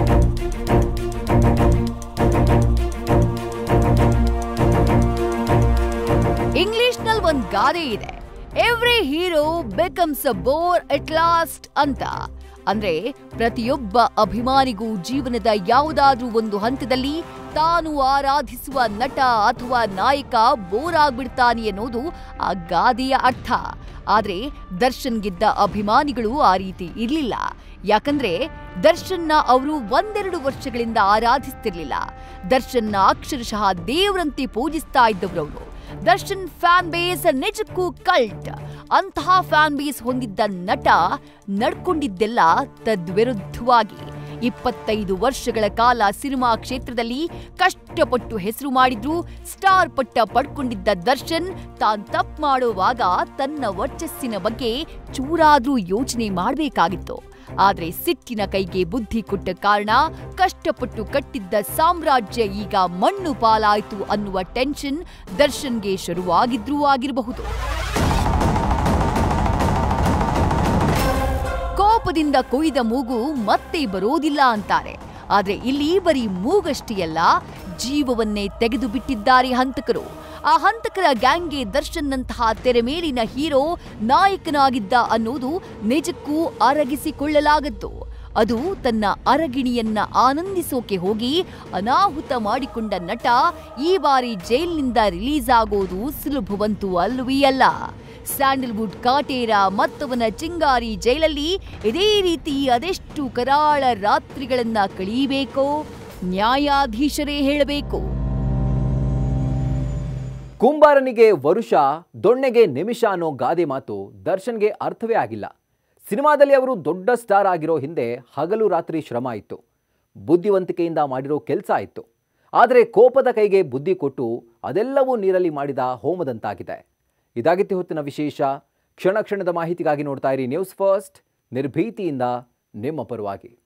ಇಂಗ್ಲಿಷ್ನಲ್ಲಿ ಒಂದ್ ಗಾದೆ ಇದೆ every hero becomes a bore at last ಅಂತ ಅಂದ್ರೆ ಪ್ರತಿಯೊಬ್ಬ ಅಭಿಮಾನಿಗೂ ಜೀವನದ ಯಾವುದಾದ್ರೂ ಒಂದು ಹಂತದಲ್ಲಿ ತಾನು ಆರಾಧಿಸುವ ನಟ ಅಥವಾ ನಾಯಕ ಬೋರ್ ಆಗ್ಬಿಡ್ತಾನೆ ಅನ್ನೋದು ಆ ಗಾದೆಯ ಅರ್ಥ ಆದ್ರೆ ದರ್ಶನ್ಗಿದ್ದ ಅಭಿಮಾನಿಗಳು ಆ ರೀತಿ ಇರ್ಲಿಲ್ಲ ಯಾಕಂದ್ರೆ ದರ್ಶನ್ನ ಅವರು ಒಂದೆರಡು ವರ್ಷಗಳಿಂದ ಆರಾಧಿಸ್ತಿರ್ಲಿಲ್ಲ ದರ್ಶನ್ನ ಅಕ್ಷರಶಃ ದೇವರಂತೆ ಪೂಜಿಸ್ತಾ ಇದ್ದವ್ರವರು ದರ್ಶನ್ ಫ್ಯಾನ್ ಬೇಸ್ ನಿಜಕ್ಕೂ ಕಲ್ಟ್ ಅಂತಹ ಫ್ಯಾನ್ ಬೇಸ್ ಹೊಂದಿದ್ದ ನಟ ನಡ್ಕೊಂಡಿದ್ದೆಲ್ಲ ತದ್ವಿರುದ್ಧವಾಗಿ ಇಪ್ಪತ್ತೈದು ವರ್ಷಗಳ ಕಾಲ ಸಿನಿಮಾ ಕ್ಷೇತ್ರದಲ್ಲಿ ಕಷ್ಟಪಟ್ಟು ಹೆಸರು ಮಾಡಿದ್ರು ಸ್ಟಾರ್ ಪಟ್ಟ ಪಡ್ಕೊಂಡಿದ್ದ ದರ್ಶನ್ ತಾನ್ ತಪ್ಪು ಮಾಡುವಾಗ ತನ್ನ ವರ್ಚಸ್ಸಿನ ಬಗ್ಗೆ ಚೂರಾದ್ರೂ ಯೋಚನೆ ಮಾಡಬೇಕಾಗಿತ್ತು ಆದ್ರೆ ಸಿಟ್ಟಿನ ಕೈಗೆ ಬುದ್ಧಿ ಕೊಟ್ಟ ಕಾರಣ ಕಷ್ಟಪಟ್ಟು ಕಟ್ಟಿದ್ದ ಸಾಮ್ರಾಜ್ಯ ಈಗ ಮಣ್ಣು ಪಾಲಾಯ್ತು ಅನ್ನುವ ಟೆನ್ಷನ್ ದರ್ಶನ್ಗೆ ಶುರುವಾಗಿದ್ರೂ ಆಗಿರಬಹುದು ಕೋಪದಿಂದ ಕೊಯ್ದ ಮೂಗು ಮತ್ತೆ ಬರೋದಿಲ್ಲ ಅಂತಾರೆ ಆದ್ರೆ ಇಲ್ಲಿ ಬರೀ ಮೂಗಷ್ಟೇ ಅಲ್ಲ ಜೀವವನ್ನೇ ತೆಗೆದು ಬಿಟ್ಟಿದ್ದಾರೆ ಹಂತಕರು ಆ ಹಂತಕರ ಗ್ಯಾಂಗ್ಗೆ ದರ್ಶನ್ನಂತಹ ತೆರೆ ಮೇಲಿನ ಹೀರೋ ನಾಯಕನಾಗಿದ್ದ ಅನ್ನೋದು ನಿಜಕ್ಕೂ ಅರಗಿಸಿಕೊಳ್ಳಲಾಗದ್ದು ಅದು ತನ್ನ ಅರಗಿಣಿಯನ್ನ ಆನಂದಿಸೋಕೆ ಹೋಗಿ ಅನಾಹುತ ಮಾಡಿಕೊಂಡ ನಟ ಈ ಬಾರಿ ಜೈಲಿನಿಂದ ರಿಲೀಸ್ ಆಗೋದು ಸುಲಭವಂತೂ ಅಲ್ಲವೇ ಅಲ್ಲ ಸ್ಯಾಂಡಲ್ವುಡ್ ಕಾಟೇರ ಮತ್ತವನ ಚಿಂಗಾರಿ ಜೈಲಲ್ಲಿ ಇದೇ ರೀತಿ ಅದೆಷ್ಟು ಕರಾಳ ರಾತ್ರಿಗಳನ್ನ ಕಳೀಬೇಕೋ ನ್ಯಾಯಾಧೀಶರೇ ಹೇಳಬೇಕು ಕುಂಬಾರನಿಗೆ ವರುಷ ದೊಣ್ಣೆಗೆ ನಿಮಿಷ ಅನ್ನೋ ಗಾದೆ ಮಾತು ದರ್ಶನ್ಗೆ ಅರ್ಥವೇ ಆಗಿಲ್ಲ ಸಿನಿಮಾದಲ್ಲಿ ಅವರು ದೊಡ್ಡ ಸ್ಟಾರ್ ಆಗಿರೋ ಹಿಂದೆ ಹಗಲು ರಾತ್ರಿ ಶ್ರಮ ಇತ್ತು ಬುದ್ಧಿವಂತಿಕೆಯಿಂದ ಮಾಡಿರೋ ಕೆಲಸ ಇತ್ತು ಆದರೆ ಕೋಪದ ಕೈಗೆ ಬುದ್ಧಿ ಕೊಟ್ಟು ಅದೆಲ್ಲವೂ ನೀರಲ್ಲಿ ಮಾಡಿದ ಹೋಮದಂತಾಗಿದೆ ಇದಾಗಿತ್ತು ಹೊತ್ತಿನ ವಿಶೇಷ ಕ್ಷಣ ಕ್ಷಣದ ಮಾಹಿತಿಗಾಗಿ ನೋಡ್ತಾ ಇರಿ ನ್ಯೂಸ್ ಫಸ್ಟ್ ನಿರ್ಭೀತಿಯಿಂದ ನಿಮ್ಮ ಪರವಾಗಿ